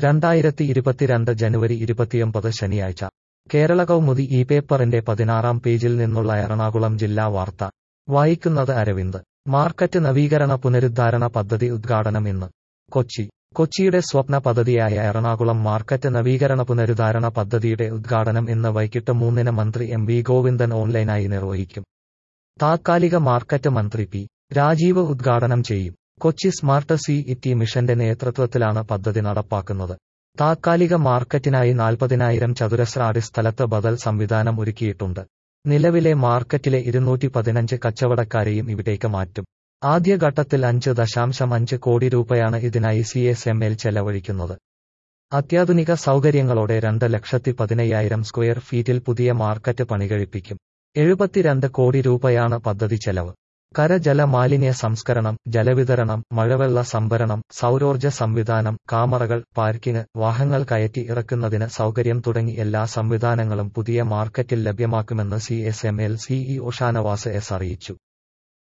രണ്ടായിരത്തി ഇരുപത്തിരണ്ട് ജനുവരി ഇരുപത്തിയൊമ്പത് ശനിയാഴ്ച കേരള കൗമുദി ഈ പേപ്പറിന്റെ പതിനാറാം പേജിൽ നിന്നുള്ള എറണാകുളം ജില്ലാ വാർത്ത വായിക്കുന്നത് അരവിന്ദ് മാർക്കറ്റ് നവീകരണ പുനരുദ്ധാരണ പദ്ധതി ഉദ്ഘാടനം ഇന്ന് കൊച്ചി കൊച്ചിയുടെ സ്വപ്ന പദ്ധതിയായ എറണാകുളം മാർക്കറ്റ് നവീകരണ പുനരുദ്ധാരണ പദ്ധതിയുടെ ഉദ്ഘാടനം ഇന്ന് വൈകിട്ട് മൂന്നിന് മന്ത്രി എം വി ഗോവിന്ദൻ ഓൺലൈനായി നിർവഹിക്കും താത്കാലിക മാർക്കറ്റ് മന്ത്രി പി രാജീവ് ഉദ്ഘാടനം ചെയ്യും കൊച്ചി സ്മാർട്ട് സി ഇറ്റി മിഷന്റെ നേതൃത്വത്തിലാണ് പദ്ധതി നടപ്പാക്കുന്നത് താത്കാലിക മാർക്കറ്റിനായി നാൽപ്പതിനായിരം ചതുരശ്ര അടി സ്ഥലത്ത് ബദൽ സംവിധാനം ഒരുക്കിയിട്ടുണ്ട് നിലവിലെ മാർക്കറ്റിലെ ഇരുന്നൂറ്റി പതിനഞ്ച് കച്ചവടക്കാരെയും ഇവിടേക്ക് മാറ്റും ആദ്യഘട്ടത്തിൽ അഞ്ച് ദശാംശം അഞ്ച് കോടി രൂപയാണ് ഇതിനായി സി എസ് എം എൽ ചെലവഴിക്കുന്നത് അത്യാധുനിക സൗകര്യങ്ങളോടെ രണ്ട് ലക്ഷത്തി പതിനയ്യായിരം സ്ക്വയർ ഫീറ്റിൽ പുതിയ മാർക്കറ്റ് പണികഴിപ്പിക്കും എഴുപത്തിരണ്ട് കോടി രൂപയാണ് പദ്ധതി ചെലവ് കര ജല മാലിന്യ സംസ്കരണം ജലവിതരണം മഴവെള്ള സംഭരണം സൗരോർജ്ജ സംവിധാനം കാമറകൾ പാർക്കിംഗ് വാഹനങ്ങൾ കയറ്റി ഇറക്കുന്നതിന് സൗകര്യം തുടങ്ങി എല്ലാ സംവിധാനങ്ങളും പുതിയ മാർക്കറ്റിൽ ലഭ്യമാക്കുമെന്ന് C S M L CEO Shanavas S അറിയിച്ചു